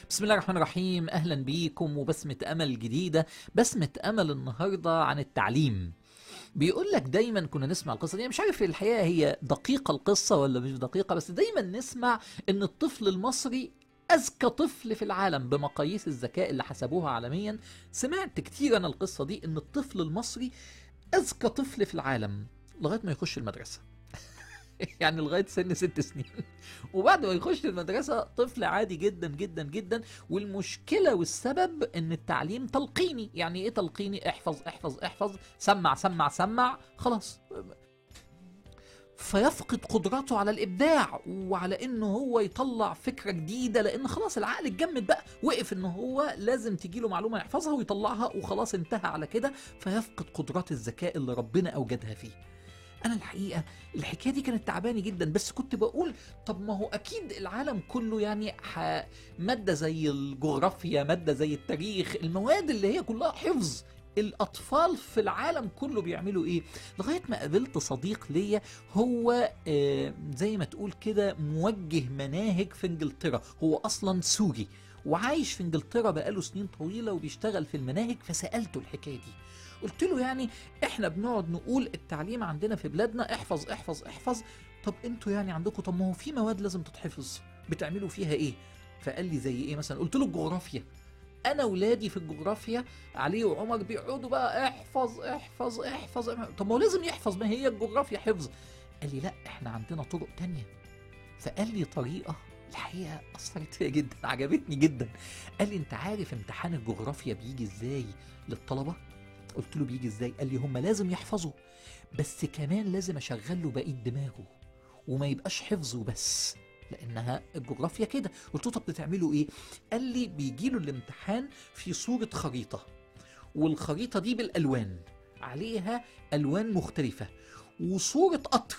بسم الله الرحمن الرحيم اهلا بيكم وبسمة امل جديدة بسمة امل النهاردة عن التعليم بيقول لك دايما كنا نسمع القصه دي مش عارف الحقيقه هي دقيقه القصه ولا مش دقيقه بس دايما نسمع ان الطفل المصري اذكى طفل في العالم بمقاييس الذكاء اللي حسبوها عالميا سمعت كتير انا القصه دي ان الطفل المصري اذكى طفل في العالم لغايه ما يخش المدرسه يعني لغايه سن ست سنين وبعد ما يخش المدرسه طفل عادي جدا جدا جدا والمشكله والسبب ان التعليم تلقيني يعني ايه تلقيني احفظ احفظ احفظ سمع سمع سمع خلاص فيفقد قدرته على الابداع وعلى انه هو يطلع فكره جديده لان خلاص العقل اتجمد بقى وقف ان هو لازم تجيله معلومه يحفظها ويطلعها وخلاص انتهى على كده فيفقد قدرات الذكاء اللي ربنا اوجدها فيه انا الحقيقه الحكايه دي كانت تعباني جدا بس كنت بقول طب ما هو اكيد العالم كله يعني ح... ماده زي الجغرافيا ماده زي التاريخ المواد اللي هي كلها حفظ الاطفال في العالم كله بيعملوا ايه لغايه ما قابلت صديق ليا هو آه زي ما تقول كده موجه مناهج في انجلترا هو اصلا سوري وعايش في انجلترا بقاله سنين طويله وبيشتغل في المناهج فسالته الحكايه دي قلت له يعني احنا بنقعد نقول التعليم عندنا في بلادنا احفظ احفظ احفظ طب انتوا يعني عندكم طب ما هو في مواد لازم تتحفظ بتعملوا فيها ايه فقال لي زي ايه مثلا قلت له الجغرافيا انا ولادي في الجغرافيا علي وعمر بيقعدوا بقى احفظ احفظ احفظ, احفظ. طب ما هو لازم يحفظ ما هي الجغرافيا حفظ قال لي لا احنا عندنا طرق تانية فقال لي طريقة الحقيقة أثرت فيا جدا عجبتني جدا قال لي أنت عارف امتحان الجغرافيا بيجي إزاي للطلبة؟ قلت له بيجي إزاي؟ قال لي هم لازم يحفظوا بس كمان لازم أشغل له بقية دماغه وما يبقاش حفظه بس لانها الجغرافيا كده قلت له طب بتعملوا ايه قال لي بيجي له الامتحان في صوره خريطه والخريطه دي بالالوان عليها الوان مختلفه وصوره قطر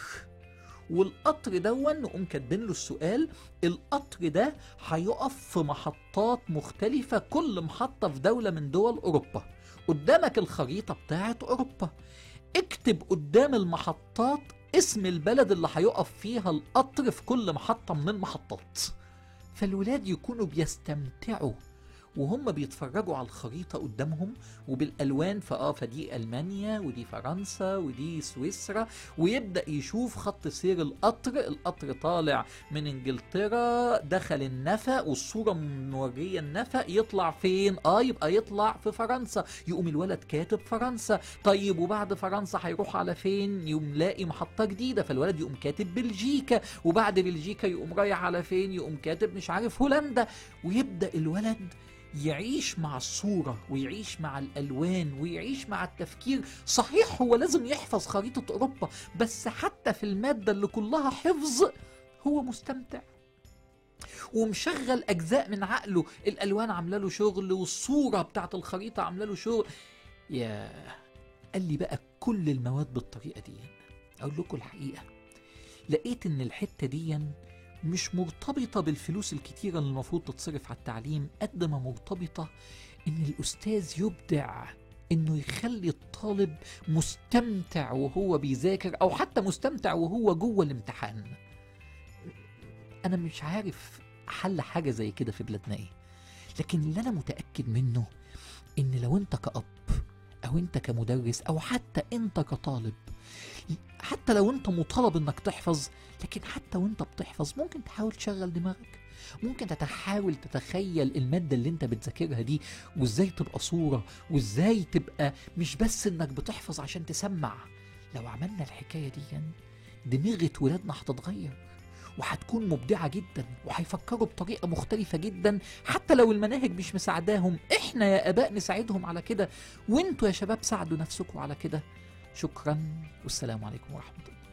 والقطر دون نقوم كاتبين له السؤال القطر ده هيقف في محطات مختلفة كل محطة في دولة من دول أوروبا قدامك الخريطة بتاعت أوروبا اكتب قدام المحطات اسم البلد اللي هيقف فيها القطر في كل محطة من المحطات فالولاد يكونوا بيستمتعوا وهم بيتفرجوا على الخريطة قدامهم وبالألوان فآه فدي ألمانيا ودي فرنسا ودي سويسرا ويبدأ يشوف خط سير القطر القطر طالع من إنجلترا دخل النفق والصورة مورية النفق يطلع فين؟ آه يبقى يطلع في فرنسا يقوم الولد كاتب فرنسا طيب وبعد فرنسا هيروح على فين؟ يقوم لاقي محطة جديدة فالولد يقوم كاتب بلجيكا وبعد بلجيكا يقوم رايح على فين؟ يقوم كاتب مش عارف هولندا ويبدأ الولد يعيش مع الصورة ويعيش مع الألوان ويعيش مع التفكير صحيح هو لازم يحفظ خريطة أوروبا بس حتى في المادة اللي كلها حفظ هو مستمتع ومشغل أجزاء من عقله الألوان عاملة له شغل والصورة بتاعت الخريطة عاملة له شغل يا قال لي بقى كل المواد بالطريقة دي أقول لكم الحقيقة لقيت إن الحتة دي مش مرتبطة بالفلوس الكتيرة اللي المفروض تتصرف على التعليم قد ما مرتبطة إن الأستاذ يبدع إنه يخلي الطالب مستمتع وهو بيذاكر أو حتى مستمتع وهو جوه الامتحان أنا مش عارف حل حاجة زي كده في بلادنا إيه لكن اللي أنا متأكد منه إن لو أنت كأب أو أنت كمدرس أو حتى أنت كطالب حتى لو انت مطالب انك تحفظ لكن حتى وانت بتحفظ ممكن تحاول تشغل دماغك ممكن تحاول تتخيل المادة اللي انت بتذاكرها دي وازاي تبقى صورة وازاي تبقى مش بس انك بتحفظ عشان تسمع لو عملنا الحكاية دي دماغة ولادنا هتتغير وهتكون مبدعة جدا وهيفكروا بطريقة مختلفة جدا حتى لو المناهج مش مساعداهم احنا يا اباء نساعدهم على كده وانتوا يا شباب ساعدوا نفسكم على كده شكرا والسلام عليكم ورحمة الله